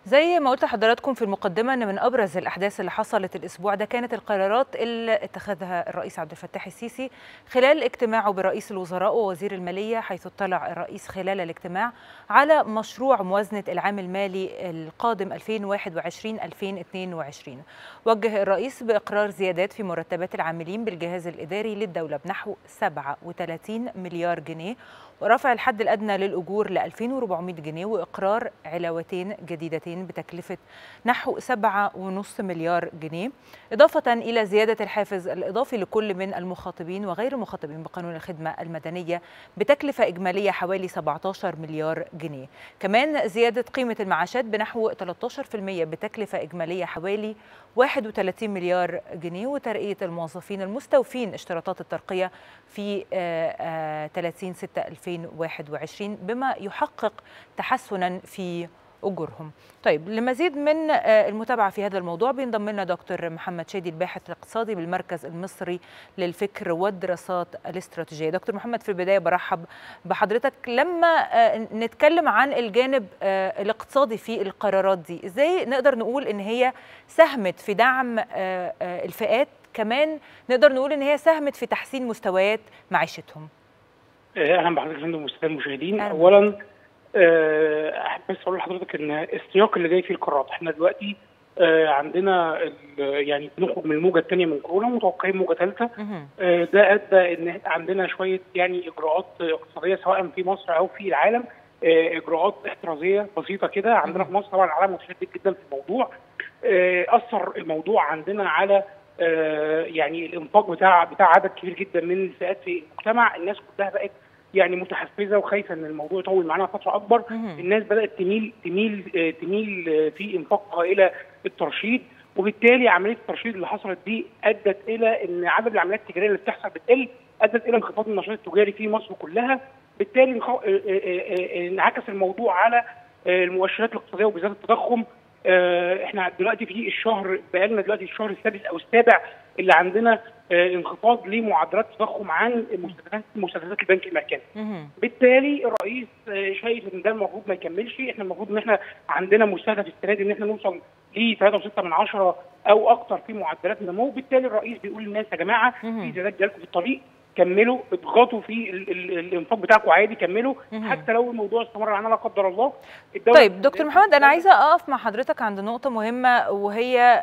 زي ما قلت لحضراتكم في المقدمه ان من ابرز الاحداث اللي حصلت الاسبوع ده كانت القرارات اللي اتخذها الرئيس عبد الفتاح السيسي خلال اجتماعه برئيس الوزراء ووزير الماليه حيث اطلع الرئيس خلال الاجتماع على مشروع موازنه العام المالي القادم 2021 2022 وجه الرئيس باقرار زيادات في مرتبات العاملين بالجهاز الاداري للدوله بنحو 37 مليار جنيه ورفع الحد الادنى للاجور ل 2400 جنيه واقرار علاوتين جديدتين بتكلفه نحو 7.5 مليار جنيه اضافه الى زياده الحافز الاضافي لكل من المخاطبين وغير المخاطبين بقانون الخدمه المدنيه بتكلفه اجماليه حوالي 17 مليار جنيه كمان زياده قيمه المعاشات بنحو 13% بتكلفه اجماليه حوالي 31 مليار جنيه وترقيه الموظفين المستوفين اشتراطات الترقيه في 30 6 2021 بما يحقق تحسنا في اجورهم. طيب لمزيد من المتابعه في هذا الموضوع بينضم لنا دكتور محمد شادي الباحث الاقتصادي بالمركز المصري للفكر والدراسات الاستراتيجيه. دكتور محمد في البدايه برحب بحضرتك لما نتكلم عن الجانب الاقتصادي في القرارات دي، ازاي نقدر نقول ان هي ساهمت في دعم الفئات كمان نقدر نقول ان هي ساهمت في تحسين مستويات معيشتهم. اهلا بحضرتك يا فندم والساده المشاهدين اولا احب بس اقول لحضرتك ان السياق اللي جاي فيه القرارات احنا دلوقتي عندنا يعني بنخرج من الموجه الثانيه من كورونا ومتوقعين موجه ثالثه ده ادى ان عندنا شويه يعني اجراءات اقتصاديه سواء في مصر او في العالم اجراءات احترازيه بسيطه كده عندنا في مصر طبعا العالم متشدد جدا في الموضوع اثر الموضوع عندنا على يعني الانفاق بتاع بتاع عدد كبير جدا من الفئات في المجتمع الناس كلها بقت يعني متحفزه وخايفه ان الموضوع يطول معانا فتره اكبر الناس بدات تميل تميل تميل في انفاقها الى الترشيد وبالتالي عمليه الترشيد اللي حصلت دي ادت الى ان عدد العمليات التجاريه اللي بتحصل بتقل ادت الى انخفاض النشاط التجاري في مصر كلها بالتالي انعكس الموضوع على المؤشرات الاقتصاديه وبالذات التضخم احنا دلوقتي في الشهر بقالنا دلوقتي الشهر السادس او السابع اللي عندنا انخفاض لمعدلات التضخم عن مستندات مستندات البنك المركزي. بالتالي الرئيس شايف ان ده المفروض ما يكملش، احنا المفروض ان احنا عندنا مستهدف السنه دي ان احنا نوصل ل 3.6 من عشرة او اكثر في معدلات النمو، بالتالي الرئيس بيقول للناس يا جماعه في زيادات جالكم في الطريق كملوا اضغطوا في الانفاق بتاعكم عادي كملوا حتى لو الموضوع استمر معانا لا قدر الله طيب دكتور محمد انا عايزه اقف مع حضرتك عند نقطه مهمه وهي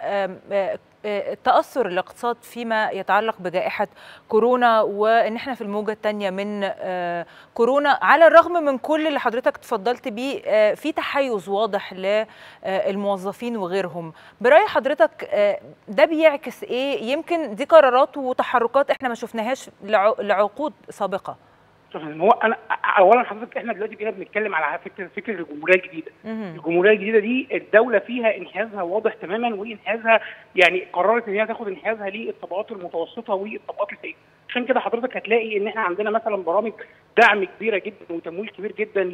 التاثر الاقتصاد فيما يتعلق بجائحه كورونا وان احنا في الموجه الثانيه من كورونا على الرغم من كل اللي حضرتك تفضلت بيه في تحيز واضح للموظفين وغيرهم براي حضرتك ده بيعكس ايه يمكن دي قرارات وتحركات احنا ما شفناهاش لعقود سابقه هو انا اولا حضرتك احنا دلوقتي بقينا بنتكلم على فكره فكره الجمهوريه الجديده. الجمهوريه الجديده دي الدوله فيها انحيازها واضح تماما وانحيازها يعني قررت ان هي تاخد انحيازها للطبقات المتوسطه والطبقات الفقيره. عشان كده حضرتك هتلاقي ان احنا عندنا مثلا برامج دعم كبيره جدا وتمويل كبير جدا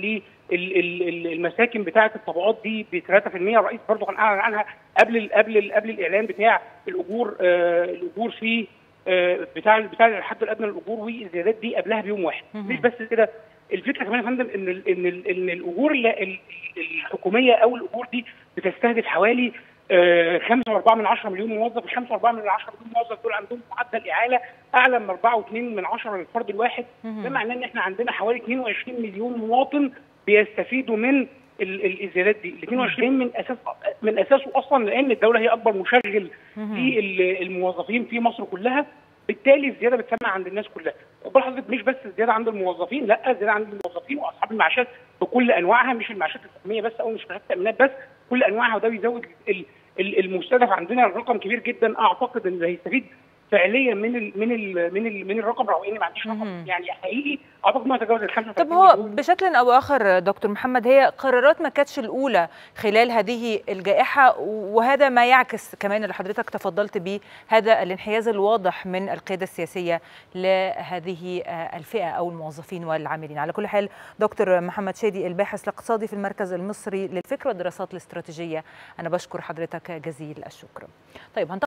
للمساكن بتاعه الطبقات دي ب 3% الرئيس برضه كان اعلن عنها قبل قبل قبل الاعلان بتاع الاجور آه الاجور في بتاع بتاع الحد الادنى للاجور والزيادات دي قبلها بيوم واحد مش بس كده الفكره كمان يا فندم ان ال ان ال ان الاجور الحكوميه او الاجور دي بتستهدف حوالي 5.4 من 10 مليون موظف ال 5.4 من 10 مليون موظف دول عندهم معدل اعاله اعلى من 4.2 من 10 للفرد الواحد ده معناه ان احنا عندنا حوالي 22 مليون مواطن بيستفيدوا من الزيادات دي ال 22 من اساس من اساسه اصلا لان الدوله هي اكبر مشغل للموظفين في مصر كلها بالتالي الزياده بتسمع عند الناس كلها خد بال حضرتك مش بس الزياده عند الموظفين لا الزياده عند الموظفين واصحاب المعاشات بكل انواعها مش المعاشات الحكوميه بس او مش معاشات التامينات بس كل انواعها وده بيزود المستهدف عندنا الرقم كبير جدا اعتقد ان هيستفيد فعليا من ال من ال من ال من الرقم رغم اني ما عنديش رقم يعني حقيقي اعتقد ما يتجاوز ال 35 طب هو بشكل او اخر دكتور محمد هي قرارات ما كانتش الاولى خلال هذه الجائحه وهذا ما يعكس كمان اللي حضرتك تفضلت به هذا الانحياز الواضح من القياده السياسيه لهذه الفئه او الموظفين والعاملين على كل حال دكتور محمد شادي الباحث الاقتصادي في المركز المصري للفكر والدراسات الاستراتيجيه انا بشكر حضرتك جزيل الشكر طيب